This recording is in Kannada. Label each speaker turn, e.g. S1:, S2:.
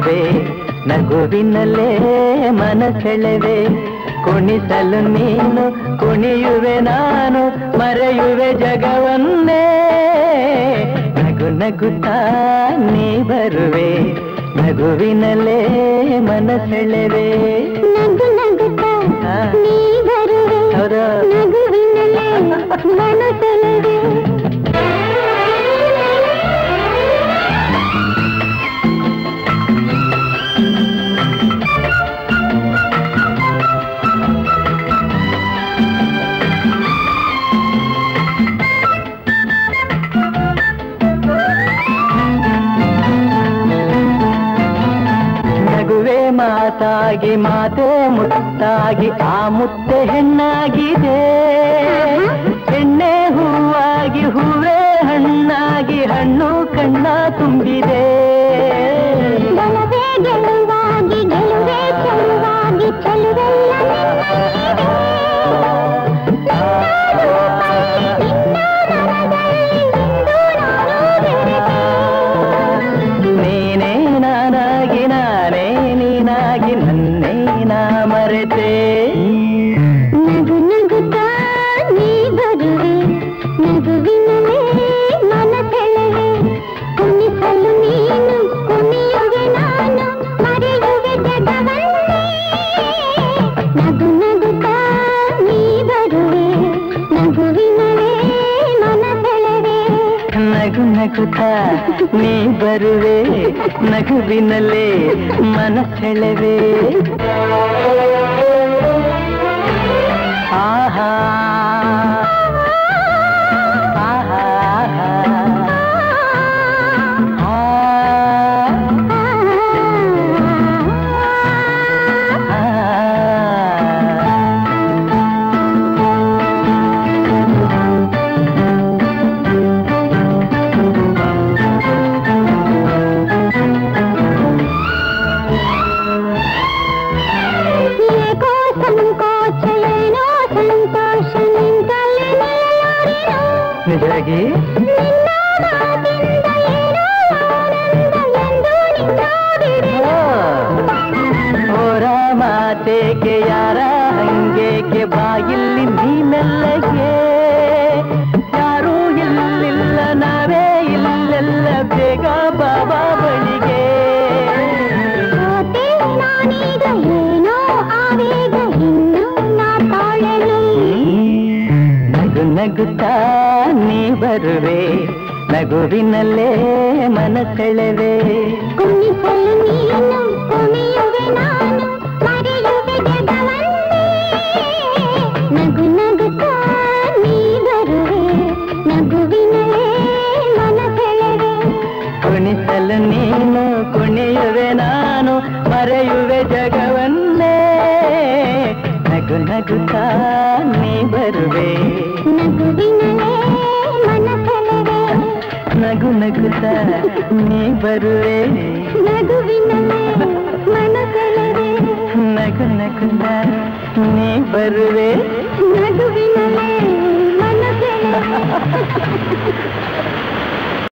S1: ಬರುವೆ ನಗುವಿನಲ್ಲೇ ಮನಸೆಳೆವೆ ಕುಣಿಸಲು ನೀನು ಕುಣಿಯುವೆ ನಾನು ಮರೆಯುವೆ ಜಗವನ್ನೇ ನಗು ನಗುತ್ತಾ ನೀ ಬರುವೆ ನಗುವಿನಲ್ಲೇ ಮನಸೆಳೆವೆ
S2: ನಗು ನಗುತ್ತಾ ನೀ ಬರುವೆ
S1: ಹೌದಾ?
S2: ನಗುವಿನಲ್ಲೇ ಮನಸೆಳೆವೆ
S1: ನಗುವೆ ಮಾತಾಗಿ ಮಾತೆ ಮುತ್ತಾಗಿ ಆ ಮುತ್ತೆ ಹೆಣ್ಣಾಗಿದೆ ಹೆಣ್ಣೆ ಹೂವಾಗಿ ಹೂವೇ ಹಣ್ಣಾಗಿ ಹಣ್ಣು ಕಣ್ಣ ತುಂಬಿದೆ
S2: ಬಲವೇ ಗೆಲುವಾಗಿ ಗೆಲುವೆ ಚೆಲುವಾಗಿ ಚೆಲುವೆಲ್ಲ
S1: ನೀನೇ ನಾನಾಗಿ ನಾನೇ ನೀನಾಗಿ ನನ್ನೇ ನಾ ಮರೆತೆ
S2: ನಗು ನಗುತ್ತಾ ನೀ ಬರುವೆ ನಗುವಿನಲೇ ಮನಸೆಳೆವೆ ಕುಣಿಸಲು ನೀನು ಕುಣಿಯುವೆ ನಾನು ಮರೆಯುವೆ ಜಗವನ್ನೇ ನಗು ನಗುತ್ತಾ ನೀ ಬರುವೆ ನಗುವಿನಲೇ ಮನಸೆಳೆವೆ
S1: ನಗು ನಗುತ್ತಾ ನೀ ಬರುವೆ ನಗುವಿನಲ್ಲೇ ಮನಸೆಳೆವೆ ಆಹಾ ಆಹಾ ಆ
S2: ಏಕೋ ಸಂಕೋಚ ಏನೋ ಸಂತೋಷ ನಿಂತಲ್ಲಿ ನಿಲ್ಲಲಾರೆನು.
S1: ನಿಜವಾಗಿ
S2: ನಿನ್ನ ಮಾತಿಂದ ಏನೋ ಆನಂದ ಎಂದು ನಿನ್ನ ಬಿಡೆನು.
S1: ಹೋರ ಮಾತೆಗೆ ಯಾರ ಹಂಗೆಗೆ ಬಾಯಿಲ್ಲಿ ನೀನೆಲ್ಲಗೆ ಯಾರೂ ಇಲ್ಲಿಲ್ಲ ನಾವೇ ಇಲ್ಲೆಲ್ಲ ಬೇಗ ಬಾಬಾ ಬಳಿಗೆ
S2: ಸೋತೆ ನಾನೀಗ ಏನೋ ಆವೇಗ ಇನ್ನು ನಾ ತಾಳೆನು.
S1: ನಗು ನಗುತ್ತಾ ನೀ ಬರುವೆ ನಗುವಿನಲ್ಲೇ ಮನಸೆಳೆವೆ
S2: ಕುಣಿಸಲು ನೀನು ಕುಣಿಯುವೆ ನಾನು ಮರೆಯುವೆ ಜಗವನ್ನೇ ನಗು ನಗುತ್ತಾ ನೀ ಬರುವೆ ನಗುವಿನಲೇ ಮನಸೆಳೆವೆ
S1: ಕುಣಿಸಲು ನೀನು ಕುಣಿಯುವೆ ನಾನು ಮರೆಯುವೆ ಜಗವನ್ನೇ ನಗು ನಗುತ್ತಾ ನೀ ಬರುವೆ
S2: ನಗುವಿನಲೇ ಮನಸೆಳೆವೆ
S1: ನಗು ನಗುತ್ತಾ ನೀ ಬರುವೆ
S2: ನಗುವಿನಲೇ ಮನಸೆಳೆವೆ
S1: ನಗು ನಗುತ್ತಾ ನೀ ಬರುವೆ
S2: ನಗುವಿನಲೇ ಮನಸೆಳೆವೆ